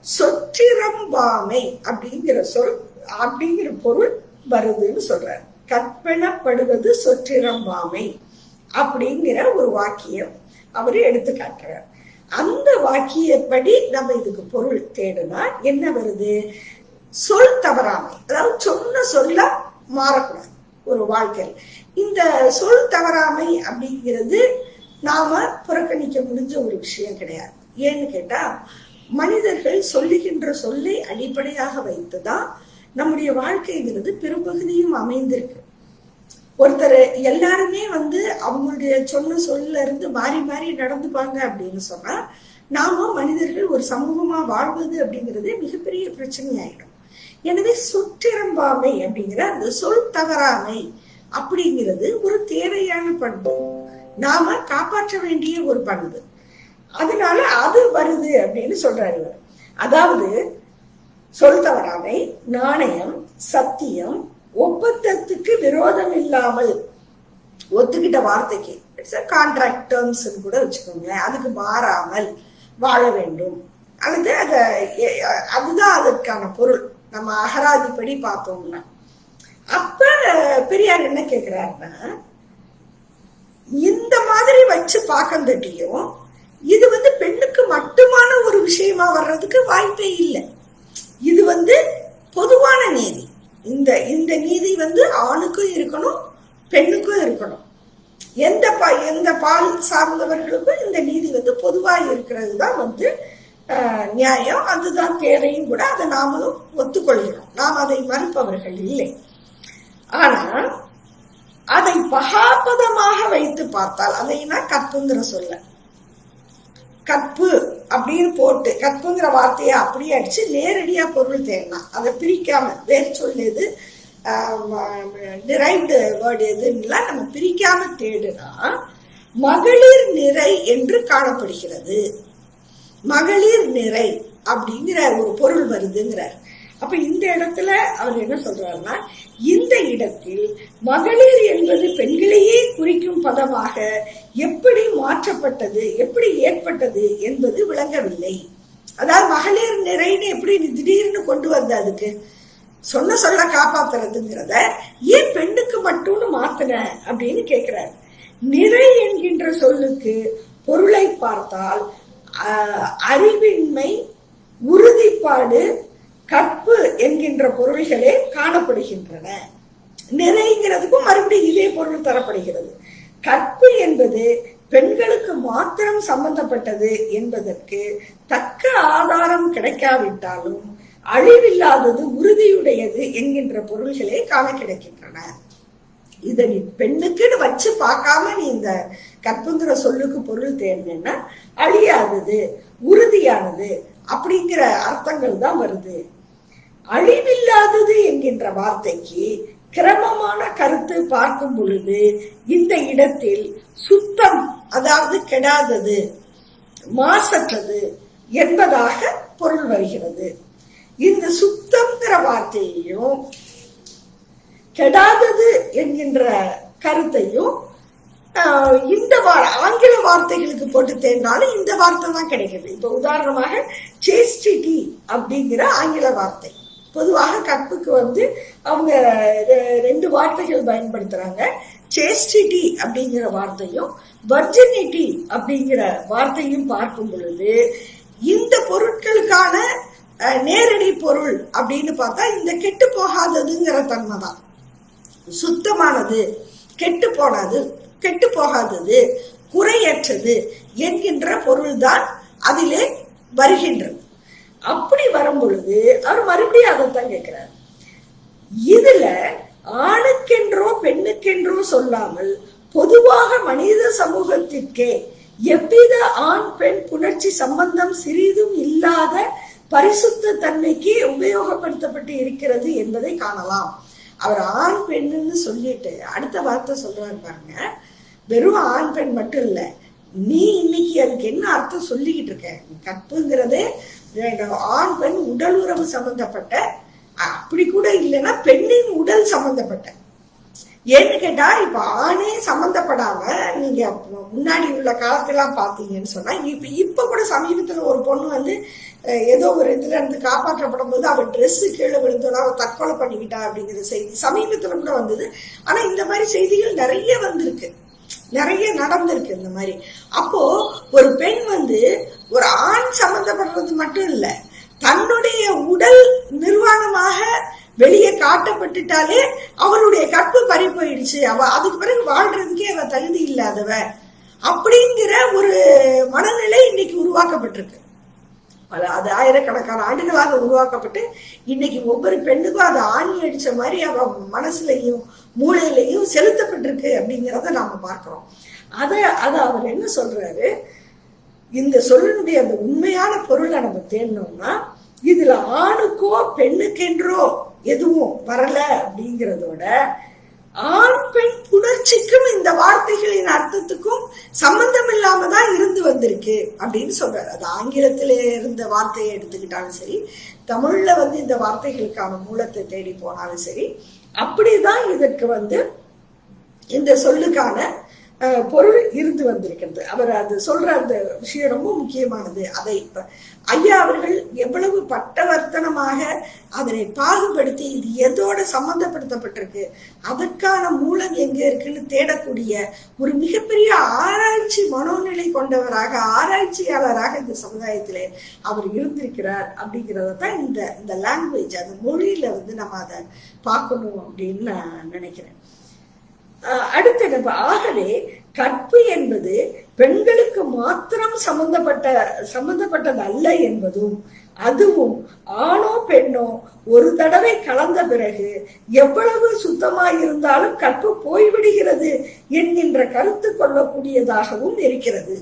சொற்றிரம்பாமை அப்படிங்கிற சொல் அப்படிங்கிற பொருள் வருதுன்னு சொல்றார் கற்பனப்படுவது சொற்றிரம்பாமை அப்படிங்கிற ஒரு வாக்கியம் அவர் எடுத்து காட்டுறார் அந்த வாக்கியப்படி நம்ம இதுக்கு பொருள் தேடுனா என்ன வருது சொல் தவறாமை அதாவது சொன்ன சொல்ல மாறக்கூடாது ஒரு வாழ்க்கையில் இந்த சொல் தவறாமை அப்படிங்கிறது நாம புறக்கணிக்க முடிஞ்ச ஒரு விஷயம் கிடையாது ஏன்னு கேட்டா மனிதர்கள் சொல்லுகின்ற சொல்லை அடிப்படையாக வைத்துதான் நம்முடைய வாழ்க்கைங்கிறது பெரும்பகுதியும் அமைந்திருக்கு ஒருத்தர் எல்லாருமே வந்து அவங்களுடைய சொன்ன சொல்ல இருந்து மாறி மாறி நடந்துப்பாங்க அப்படின்னு சொன்னா நாம மனிதர்கள் ஒரு சமூகமா வாழ்வது அப்படிங்கிறது மிகப்பெரிய பிரச்சனை ஆயிடும் எனவே சுற்றிரம்பாமை அப்படிங்கிற அந்த சொல் தவறாமை அப்படிங்கிறது ஒரு தேவையான பண்பு நாம காப்பாற்ற வேண்டிய ஒரு பண்பு அதனால அது வருது அப்படின்னு சொல்றாரு இவர் அதாவது சொல் தவறாமை நாணயம் சத்தியம் ஒப்பந்தத்துக்கு விரோதம் இல்லாமல் ஒத்துக்கிட்ட வார்த்தைக்கு இட்ஸ் கான்ட்ராக்ட் டேர்ம்ஸ் கூட வச்சுக்கோங்க அதுக்கு மாறாமல் வாழ வேண்டும் அல்லது அத எ- அதுதான் அதற்கான பொருள் நம்ம அகராதிப்படி பார்த்தோம்னா அப்ப பெரியார் என்ன கேக்குறாருன்னா இந்த மாதிரி வச்சு பார்க்கம் தட்டியும் இது வந்து பெண்ணுக்கு மட்டுமான ஒரு விஷயமா வர்றதுக்கு வாய்ப்பே இல்லை இது வந்து பொதுவான நீதி இந்த இந்த நீதி வந்து ஆணுக்கும் இருக்கணும் பெண்ணுக்கும் இருக்கணும் எந்த பா எந்த பால் சார்ந்தவர்களுக்கும் இந்த நீதி வந்து பொதுவா இருக்கிறது தான் வந்து ஆஹ், நியாயம் அதுதான் தேவையும் கூட அதை நாமளும் ஒத்துக்கொள்கிறோம் நாம் அதை மறுப்பவர்கள் இல்லை ஆனா அதை பகாபதமாக வைத்து பார்த்தால் அதைனா கற்புங்கிற சொல்ல கற்பு அப்படின்னு போட்டு கற்புங்கிற வார்த்தையை அப்படியே அடிச்சு நேரடியா பொருள் தேடலாம் அதை பிரிக்காம வேர் சொல் எது டிரைவ்டு வேர்டு எதுன்னெலாம் நம்ம பிரிக்காம தேடுனா மகளிர் நிறை என்று காணப்படுகிறது மகளிர் நிறை அப்படிங்கிற ஒரு பொருள் வருதுங்கிறார் அப்ப இந்த இடத்துல அவர் என்ன சொல்றாருன்னா இந்த இடத்தில் மகளிர் என்பது பெண்களையே குறிக்கும் பதமாக எப்படி மாற்றப்பட்டது எப்படி ஏற்பட்டது என்பது விளங்கவில்லை அதாவது மகளிர் நிறைன்னு எப்படி திடீர்னு கொண்டு வந்த அதுக்கு சொன்ன சொல்ல காப்பாத்துறதுங்கிறத ஏன் பெண்ணுக்கு மட்டும்னு மாத்தின அப்படின்னு கேக்குறாரு நிறை என்கின்ற சொல்லுக்கு பொருளை பார்த்தால் ஆஹ், அறிவின்மை உறுதிப்பாடு கற்பு என்கின்ற பொருள்களே காணப்படுகின்றன நிறைங்கிறதுக்கும் மறுபடியும் இதே பொருள் தரப்படுகிறது கற்பு என்பது பெண்களுக்கு மாத்திரம் சம்பந்தப்பட்டது என்பதற்கு தக்க ஆதாரம் கிடைக்காவிட்டாலும் அழிவில்லாதது உறுதியுடையது என்கின்ற பொருள்களே காண கிடைக்கின்றன இதை நீ பெண்ணுக்குன்னு வச்சு பார்க்காம நீ இந்த கற்புங்கிற சொல்லுக்கு பொருள் தேடினா அழியாதது உறுதியானது அப்படிங்கிற அர்த்தங்கள் தான் வருது அழிவில்லாதது என்கின்ற வார்த்தைக்கு கிரமமான கருத்து பார்க்கும் பொழுது இந்த இடத்தில் சுத்தம் அதாவது கெடாதது மாசற்றது என்பதாக பொருள் வருகிறது இந்த சுத்தம்ங்கிற வார்த்தையையும் கெடாதது என்கின்ற கருத்தையும் ஆஹ், இந்த வா- ஆங்கில வார்த்தைகளுக்கு போட்டு தேடினாலும் இந்த வார்த்தை தான் கிடைக்குது இப்ப உதாரணமாக சேஸ்டிட்டி அப்படிங்கிற ஆங்கில வார்த்தை பொதுவாக கற்புக்கு வந்து அவங்க ரெ- ரெண்டு வார்த்தைகள் பயன்படுத்துறாங்க சேஸ்டிட்டி அப்படிங்கிற வார்த்தையும் வர்ஜினிட்டி அப்படிங்கிற வார்த்தையும் பார்க்கும் பொழுது இந்த பொருட்களுக்கான அஹ், நேரடி பொருள் அப்படின்னு பார்த்தா இந்த கெட்டு போகாததுங்கிற தன்மை தான் சுத்தமானது கெட்டு போனது கெட்டு போகாதது குறையற்றது என்கின்ற பொருள்தான் அதிலே வருகின்றது அப்படி வரும் பொழுது அவர் மறுபடியும் அதைத்தான் கேட்கிறார் இதுல ஆணுக்கென்றோ பெண்ணுக்கென்றோ சொல்லாமல் பொதுவாக மனித சமூகத்திற்கே எவ்வித ஆண் பெண் புணர்ச்சி சம்பந்தம் சிறிதும் இல்லாத பரிசுத்த தன்மைக்கு உபயோகப்படுத்தப்பட்டு இருக்கிறது என்பதை காணலாம் அவர் ஆண் பெண்ணுன்னு சொல்லிட்டு அடுத்த வார்த்தை சொல்றாரு பாருங்க வெறும் ஆண் பெண் மட்டும் இல்ல நீ இன்னைக்கு அதுக்கு என்ன அர்த்தம் சொல்லிக்கிட்டு இருக்க கற்புங்கிறதே ரெண்டு ஆண் பெண் உடல் உறவு சம்பந்தப்பட்ட அப்படி கூட இல்லைன்னா பெண்ணின் உடல் சம்பந்தப்பட்ட ஏன்னு கேட்டா இப்ப ஆணே சம்பந்தப்படாம நீங்க அப்ப முன்னாடி உள்ள காலத்தெல்லாம் பாத்தீங்கன்னு சொன்னா இப்ப இப்ப கூட சமீபத்துல ஒரு பொண்ணு வந்து அஹ், ஏதோ ஒரு இதுல இருந்து காப்பாற்றப்படும் போது அவ Dress கீழே விழுந்தோட அவ தற்கொலை பண்ணிக்கிட்டா அப்படிங்கிற செய்தி சமீபத்துல கூட வந்தது ஆனா இந்த மாதிரி செய்திகள் நிறைய வந்திருக்கு நிறைய நடந்திருக்கு இந்த மாதிரி அப்போ ஒரு பெண் வந்து ஒரு ஆண் சம்பந்தப்படுறது மட்டும் இல்ல தன்னுடைய உடல் நிர்வாணமாக வெளியே காட்டப்பட்டுட்டாலே அவளுடைய கற்பு பறி போயிடுச்சு அவ அதுக்கு பிறகு வாழ்றதுக்கே அவ தகுதி இல்லாதவ அப்படிங்கிற ஒரு மனநிலை இன்னைக்கு உருவாக்கப்பட்டிருக்கு பல அது ஆயிரக்கணக்கான ஆண்டுகளாக உருவாக்கப்பட்டு இன்னைக்கு ஒவ்வொரு பெண்ணுக்கும் அது ஆணி அடிச்ச மாதிரி அவ மனசுலயும் மூளையிலையும் செலுத்தப்பட்டிருக்கு அப்படிங்கிறத நாம பார்க்கிறோம் அத அத அவர் என்ன சொல்றாரு இந்த சொல்லினுடைய அந்த உண்மையான பொருளை நம்ம தேடினோம்னா இதுல ஆணுக்கோ பெண்ணுக்கென்றோ எதுவும் வரல அப்படிங்கிறதோட ஆண் பெண் புணர்ச்சிக்கும் இந்த வார்த்தைகளின் அர்த்தத்துக்கும் சம்பந்தம் இல்லாம தான் இருந்து வந்திருக்கு அப்படின்னு சொல்றாரு அது ஆங்கிலத்திலே இருந்த வார்த்தையை எடுத்துக்கிட்டாலும் சரி தமிழ்ல வந்து இந்த வார்த்தைகளுக்கான மூலத்தை தேடி போனாலும் சரி அப்படிதான் இதற்கு வந்து இந்த சொல்லுக்கான அஹ், பொருள் இருந்து வந்திருக்கிறது அவர் அது சொல்ற அந்த விஷயம் ரொம்ப முக்கியமானது அதை இப்ப ஐயா அவர்கள் எவ்வளவு பட்டவர்த்தனமாக அதனை பாகுபடுத்தி இது எதோட சம்பந்தப்படுத்தப்பட்டிருக்கு அதற்கான மூலம் எங்க இருக்குன்னு தேடக்கூடிய ஒரு மிகப்பெரிய ஆராய்ச்சி மனோநிலை கொண்டவராக ஆராய்ச்சியாளராக இந்த சமுதாயத்திலே அவர் இருந்திருக்கிறார் அப்படிங்கிறத தான் இந்த இந்த லாங்குவேஜ் அந்த மொழியில வந்து நம்ம அதை பார்க்கணும் அப்படின்னு நான் நினைக்கிறேன் அஹ் அடுத்தது இப்ப ஆகவே கற்பு என்பது பெண்களுக்கு மாத்திரம் சம்பந்தப்பட்ட சம்பந்தப்பட்டது அல்ல என்பதும் அதுவும் ஆணோ பெண்ணோ ஒரு தடவை கலந்த பிறகு எவ்வளவு சுத்தமாய் இருந்தாலும் கற்பு போய்விடுகிறது என்கின்ற கருத்து கொள்ளக்கூடியதாகவும் இருக்கிறது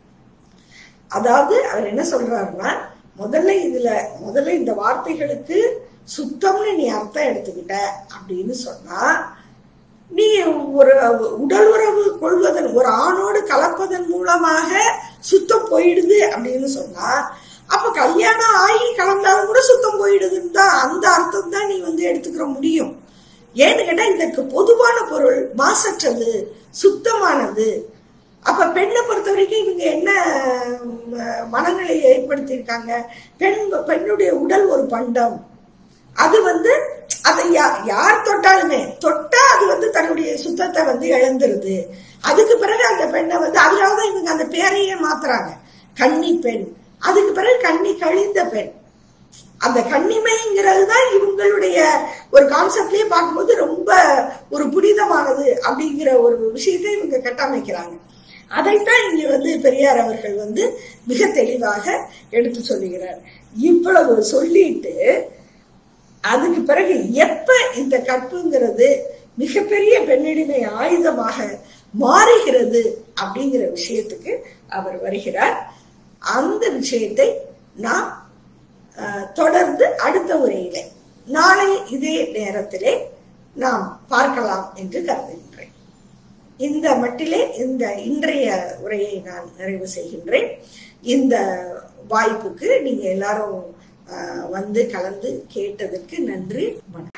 அதாவது அவர் என்ன சொல்றாருன்னா முதல்ல இதுல முதல்ல இந்த வார்த்தைகளுக்கு சுத்தம்னு நீ அர்த்தம் எடுத்துக்கிட்ட அப்படின்னு சொன்னா நீ ஒரு உடல் உறவு கொள்வதன் ஒரு ஆணோடு கலப்பதன் மூலமாக சுத்தம் போயிடுது அப்படின்னு சொன்னா அப்ப கல்யாணம் ஆகி கலந்தாலும் கூட சுத்தம் போயிடுதுன்னு தான் அந்த அர்த்தம் தான் நீ வந்து எடுத்துக்கிற முடியும் ஏன்னு கேட்டா இதற்கு பொதுவான பொருள் மாசற்றது சுத்தமானது அப்ப பெண்ணை பொறுத்த வரைக்கும் இவங்க என்ன ம- மனநிலையை ஏற்படுத்தியிருக்காங்க பெண் பெண்ணுடைய உடல் ஒரு பண்டம் அது வந்து அதை யா- யார் தொட்டாலுமே தொட்டா அது வந்து தன்னுடைய சுத்தத்தை வந்து இழந்துருது அதுக்கு பிறகு அந்த பெண்ணை வந்து அதனாலதான் இவங்க அந்த பேரையே மாத்துறாங்க கன்னி பெண் அதுக்கு பிறகு கன்னி கழிந்த பெண் அந்த கன்னிமைங்கிறது தான் இவங்களுடைய ஒரு கான்செப்ட்லயே பார்க்கும்போது ரொம்ப ஒரு புனிதமானது அப்படிங்கிற ஒரு விஷயத்தை இவங்க கட்டமைக்கிறாங்க அதைத்தான் இங்க வந்து பெரியார் அவர்கள் வந்து மிக தெளிவாக எடுத்து சொல்லுகிறார் இவ்வளவு சொல்லிட்டு அதுக்கு பிறகு எப்ப இந்த கற்புங்கிறது மிகப்பெரிய பெண்ணிடிமை ஆயுதமாக மாறுகிறது அப்படிங்கிற விஷயத்துக்கு அவர் வருகிறார் அந்த விஷயத்தை நாம் அஹ், தொடர்ந்து அடுத்த உரையிலே நாளை இதே நேரத்திலே நாம் பார்க்கலாம் என்று கருதுகின்றேன் இந்த மட்டிலே இந்த இன்றைய உரையை நான் நிறைவு செய்கின்றேன் இந்த வாய்ப்புக்கு நீங்க எல்லாரும் அஹ், வந்து கலந்து கேட்டதற்கு நன்றி வணக்கம்